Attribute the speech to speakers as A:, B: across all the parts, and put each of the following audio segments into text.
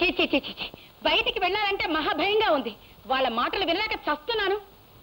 A: చి చి చి చి చి. బయటికి వెళ్ళాలంటే మహాభయంగా ఉంది వాళ్ళ మాటలు వినలేక చస్తున్నాను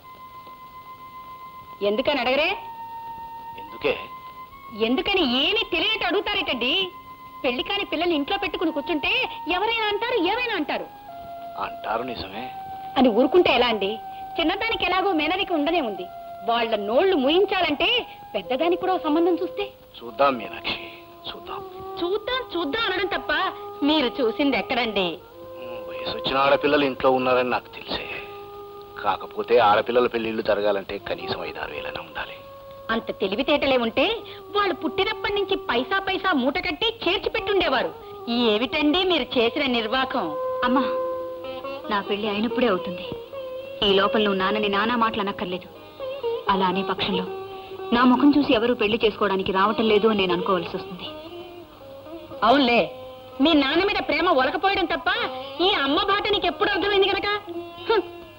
A: ఎందుకని అడగరే
B: ఎందుకే
A: ఎందుకని ఏమీ తెలియట అడుగుతారేటండి పెళ్లి కాని పిల్లల్ని ఇంట్లో పెట్టుకుని కూర్చుంటే ఎవరైనా అంటారు ఏమైనా అంటారు
B: అంటారు నిజమే
A: అని ఊరుకుంటే ఎలా అండి చిన్నదానికి ఎలాగో మేనరిక ఉండనే ఉంది వాళ్ళ నోళ్లు ముయించాలంటే పెద్దదానికి కూడా ఓ సంబంధం చూస్తే
B: చూద్దాం మీనాక్షి చూద్దాం
A: చూద్దాం చూద్దాం అనడం తప్ప మీరు చూసింది ఎక్కడండి
B: ఉమ్, వయసు వచ్చిన ఆడపిల్లలు ఇంట్లో ఉన్నారని నాకు తెలిసే కాకపోతే ఆడపిల్లల పెళ్లిళ్ళు జరగాలంటే కనీసం ఐదారు వేలైనా ఉండాలి
A: అంత తెలివితేటలే ఉంటే వాళ్ళు పుట్టినప్పటి నుంచి పైసా పైసా మూట కట్టి చేర్చి పెట్టుండేవారు ఏమిటండి మీరు చేసిన నిర్వాకం
C: అమ్మా నా పెళ్లి అయినప్పుడే అవుతుంది ఈ లోపల నువ్వు నాన్నని నానా మాటలు అనక్కర్లేదు అలా అనే పక్షంలో నా ముఖం చూసి ఎవరు పెళ్లి చేసుకోవడానికి రావటం లేదు అని నేను అనుకోవాల్సి వస్తుంది
A: అవునులే మీ నాన్న మీద ప్రేమ ఒలకపోయడం తప్ప ఈ అమ్మ బాట నీకు ఎప్పుడు అర్థమైంది గనక హ్.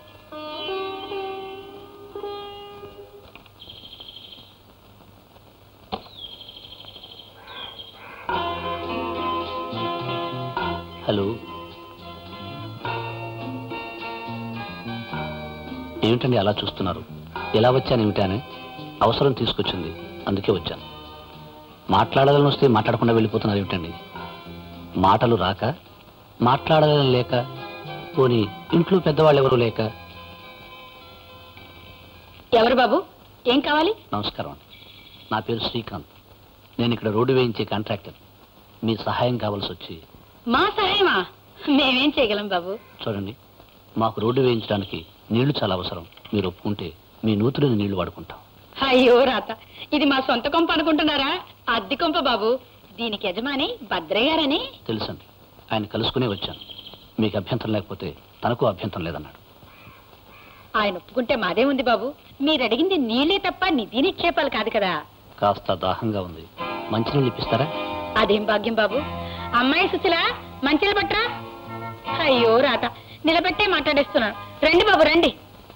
D: హలో ఏమిటండి అలా చూస్తున్నారు ఎలా వచ్చానేమిటి అని అవసరం తీసుకొచ్చింది అందుకే వచ్చాను మాట్లాడాలని వస్తే మాట్లాడకుండా వెళ్ళిపోతున్నారు ఏమిటండి మాటలు రాక మాట్లాడాలని లేక పోనీ ఇంట్లో పెద్దవాళ్ళు ఎవరు లేక
A: ఎవరు బాబు ఏం కావాలి
D: నమస్కారం అండి నా పేరు శ్రీకాంత్ నేను ఇక్కడ రోడ్డు వేయించే కాంట్రాక్టర్ మీ సహాయం కావాల్సి వచ్చి
A: మా సహాయమా మేమేం చేయగలం బాబు
D: చూడండి మాకు రోడ్డు వేయించడానికి నీళ్లు చాలా అవసరం మీరు ఒప్పుకుంటే మీ నూతులని నీళ్లు వాడుకుంటాం
A: అయ్యో రాత ఇది మా సొంత కొంప అనుకుంటున్నారా అద్దె కొంప బాబు దీనికి యజమాని భద్రయ్య గారని
D: తెలుసండి ఆయన కలుసుకునే వచ్చాను మీకు అభ్యంతరం లేకపోతే తనకు అభ్యంతరం లేదన్నాడు
A: ఆయన ఒప్పుకుంటే మాదే ఉంది బాబు మీరు అడిగింది నీళ్ళే తప్ప నిధి నిక్షేపాలు కాదు కదా
D: కాస్త దాహంగా ఉంది మంచినీళ్ళు ఇప్పిస్తారా
A: అదేం భాగ్యం బాబు అమ్మాయి సుశీల మంచిలు పట్రా అయ్యో రాత నిలబెట్టే మాట్లాడేస్తున్నాను రండి బాబు రండి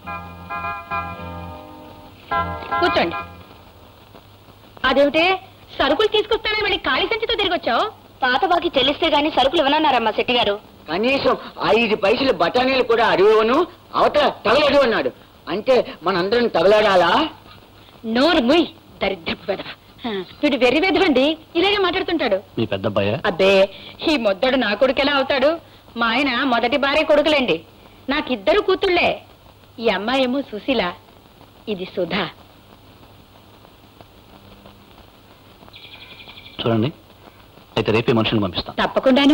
A: కూర్చోండి అదేమిటే సరుకులు తీసుకొస్తానని వెళ్ళి ఖాళీ సంచితో తిరిగి వచ్చావు
C: పాత బాకి చెల్లిస్తే గాని సరుకులు ఇవ్వనన్నారమ్మా శెట్టి గారు
E: కనీసం ఐదు పైసలు బఠానీలు కూడా అడిగవను అవతల తగలడు అన్నాడు అంటే మనందరం తగలడాలా
A: నోరు ముయ్ దరిద్రపు వెధవ హ, వీడు వెర్రి వెధవండి ఇలాగే మాట్లాడుతుంటాడు
D: మీ పెద్ద అబ్బాయా
A: అబ్బే ఈ మొద్దడు నా కొడుకు ఎలా అవుతాడు మా ఆయన మొదటి భార్య కొడుకులేండి నాకిద్దరు కూతుళ్ళే ఈ అమ్మాయేమో సుశీల ఇది సుధా
D: చూడండి అయితే రేపే మనుషులను పంపిస్తాం
A: తప్పకుండాను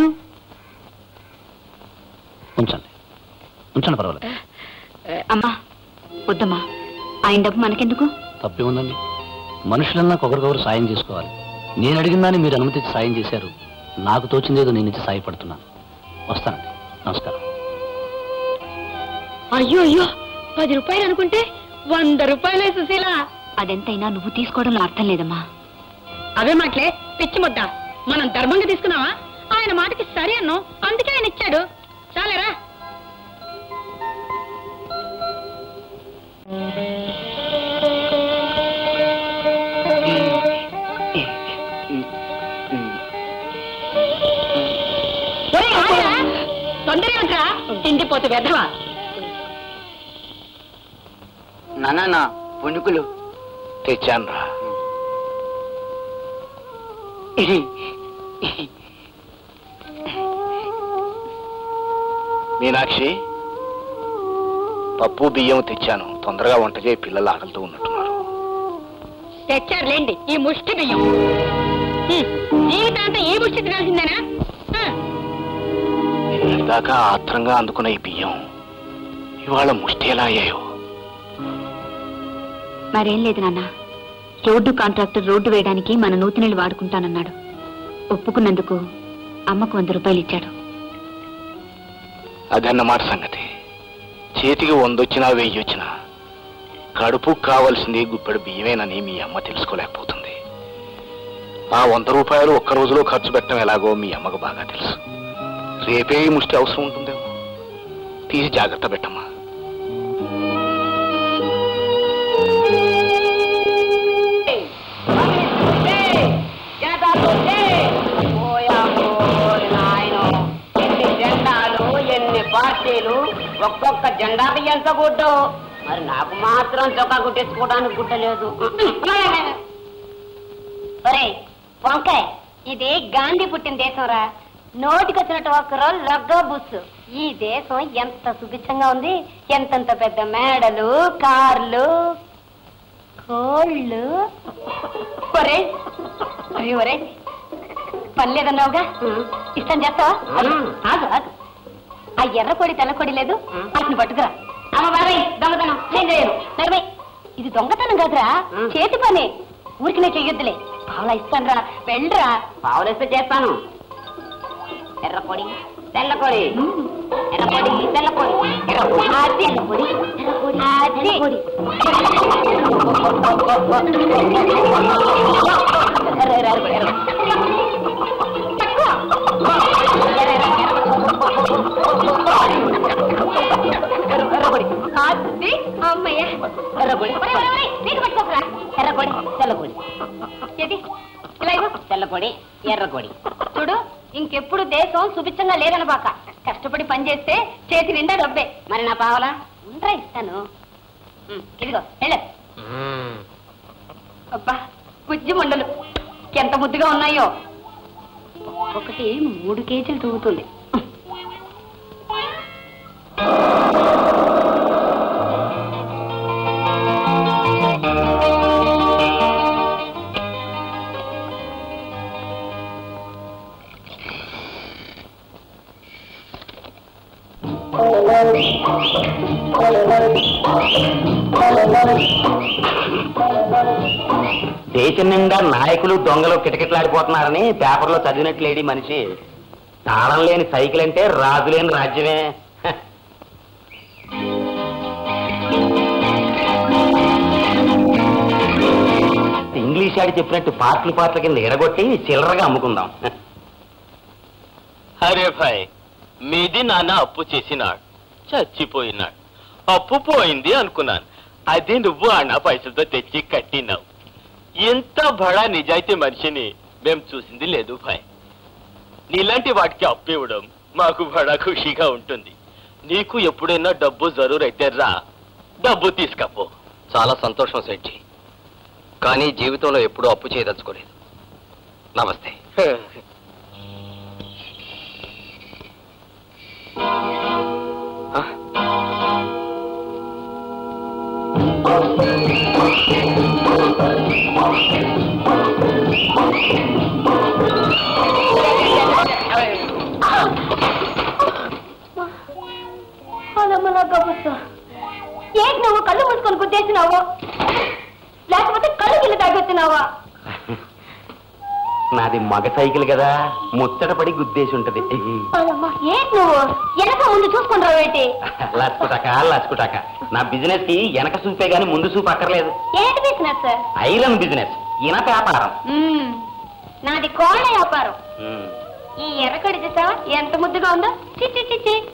D: ఉంచండి ఉంచండి పర్వాలేదు
C: అమ్మా వద్దమ్మా ఆయన డబ్బు మనకెందుకు
D: తప్పే ఉందండి మనుషులన్నా ఒకరికొకరు సాయం చేసుకోవాలి నేను అడిగిన దాన్ని మీరు అనుమతించి సాయం చేశారు నాకు తోచిందేదో నేను ఇచ్చి సాయపడుతున్నాను వస్తానండి నమస్కారం
A: అయ్యో అయ్యో పది రూపాయలు అనుకుంటే వంద రూపాయలే సుశీల
C: అదెంతైనా నువ్వు తీసుకోవడంలో అర్థం లేదమ్మా
A: అవే మాటలే పిచ్చి ముద్ద మనం ధర్మంగా తీసుకున్నావా ఆయన మాటకి సరే అన్నాం అందుకే ఆయన ఇచ్చాడు చాలేరా ఒరేయ్, ఆగరా? తొందర ఏమిట్రా తిండిపోతు వెధవా
E: నానా పుణుకులు
B: తెచ్చాను రా మీనాక్షి పప్పు బియ్యం తెచ్చాను తొందరగా వంట చేయి పిల్లలు ఆకలితో ఉన్నట్టున్నారు
A: తెచ్చారులేండి ఈ ముష్టి బియ్యం హ్మ్, జీవితాంతం ఈ ముష్టి తినాల్సిందేనా హ.
B: దాకా ఆత్రంగా అందుకున్న ఈ బియ్యం ఇవాళ ముష్టి ఎలా అయ్యాయో
C: మరేం లేదు నాన్న రోడ్డు కాంట్రాక్టర్ రోడ్డు వేయడానికి మన నూతినీళ్ళు వాడుకుంటానన్నాడు ఒప్పుకున్నందుకు అమ్మకు వంద రూపాయలు ఇచ్చాడు
B: అదన్నమాట సంగతి చేతికి వందొచ్చినా వెయ్యి వచ్చినా కడుపు కావలసింది గుప్పెడు బియ్యమేనని మీ అమ్మ తెలుసుకోలేకపోతుంది ఆ వంద రూపాయలు ఒక్క రోజులో ఖర్చు పెట్టడం ఎలాగో మీ అమ్మకు బాగా తెలుసు రేపే ఈ ముష్టి అవసరం ఉంటుందేమో తీసి జాగ్రత్త పెట్టమ్మా
F: జెండా పార్టీలు ఒక్కొక్క జెండాకి ఎంత గుడ్డు మరి నాకు మాత్రం చొక్కా కుట్టేసుకోవడానికి గుడ్డ లేదు
G: ఒరేయ్ వంకాయ్ ఇది గాంధీ పుట్టిన దేశంరా నోటికొచ్చినట్టు ఒక్కరో లగ్గో బుస్సు ఈ దేశం ఎంత సుభిక్షంగా ఉంది ఎంతెంత పెద్ద మేడలు కార్లు కోళ్ళు ఒరే ఒరే ఒరే పని లేదన్నావుగా ఇష్టం చేస్తావా ఆగు ఆగు ఆ ఎర్ర కొడి తెల్ల కొడి లేదు వాటిని పట్టుకురా అమ్మ బాబాయ్ దొంగతనం నేను చేయను నడిపై ఇది దొంగతనం కాదురా చేతి పని ఊరికినే చెయ్యొద్దులే పావులా ఇస్తాను రా వెళ్ళరా
F: పావులేస్తే చేస్తాను ఎర్ర పొడి తెల్ల పొడి ఎర్ర పొడి తెల్ల పొడి ఎర్ర పొడి
G: అది ఎర్ర పొడి ఎర్ర పొడి అది పొడి
F: ఎర్ర ఎర్ర ఎర్ర పొడి, ఎర్ర పొడి. ఎర్ర ఎర్ర పొడి
G: అది అమ్మయ్య
F: ఎర్ర పొడి
G: ఒరేయ్, ఒరేయ్, ఒరేయ్, నీకు పట్టుకోకరా
F: ఎర్ర పొడి తెల్ల పొడి
G: ఏది ఇలా ఇవ్వు.
F: తెల్ల పొడి ఎర్ర పొడి
G: చూడు ఇంకెప్పుడు దేశం సుభిక్షంగా లేదనబాక కష్టపడి పని చేస్తే చేతి నిండా డబ్బే
F: మరి నా పావలా
G: ఉండరా ఇస్తాను ఉమ్, ఇదిగో వెళ్ళు అబ్బా బుజ్జి మండలు ఎంత ముద్దుగా ఉన్నాయో ఒకటి మూడు కేజీలు తూగుతుంది
H: దేశం నిండా నాయకులు దొంగలు కిటకిటలాడిపోతున్నారని పేపర్లో చదివినట్లేడి మనిషి తాళం లేని సైకిల్ అంటే రాజు లేని రాజ్యమే హ. ఇంగ్లీష్ ఆడి చెప్పినట్టు పార్ట్లు పార్ట్ల కింద ఎడగొట్టి చిల్లరగా అమ్ముకుందాం హ.
I: అరే భాయ్ మీది నాన్న అప్పు చేసినాడు చచ్చిపోయినాడు అప్పు పోయింది అనుకున్నాను అది నువ్వు అన్న పైసలతో తెచ్చి కట్టినావు ఇంత బడా నిజాయితీ మనిషిని మేం చూసింది లేదు భాయ్ నీలాంటి వాటికి అప్పు ఇవ్వడం మాకు బడా ఖుషిగా ఉంటుంది నీకు ఎప్పుడైనా డబ్బు జరూరైతే రా డబ్బు తీసుకపో
J: చాలా సంతోషం సెడ్జి కానీ జీవితంలో ఎప్పుడూ అప్పు చేయదలుచుకోలేదు నమస్తే ఆ?
G: అలమ్మలా గబుస్సు ఏంటి నువ్వు కళ్ళు మూసుకొని గుద్దేసినావు లేకపోతే కళ్ళు గిల్లు తాగొచ్చినావా
H: నాది మగ సైకిల్ కదా ముచ్చటపడి గుద్దేసి ఉంటది
G: అలమ్మా ఏంటి నువ్వు వెనక ముందు చూసుకుని రావేటి
H: లచ్చుటాక లచ్చుటాక నా బిజినెస్ కి వెనక చూపే గాని ముందు చూపు అక్కర్లేదు
G: ఏంటి బిజినెస్
H: ఐరన్ బిజినెస్ ఈయన వ్యాపారం
G: నాది కోళ్ళ వ్యాపారం
H: ఉమ్.
G: ఈ ఎర్రకడి చూసావా ఎంత ముద్దుగా ఉందో చిచ్చి చిచ్చి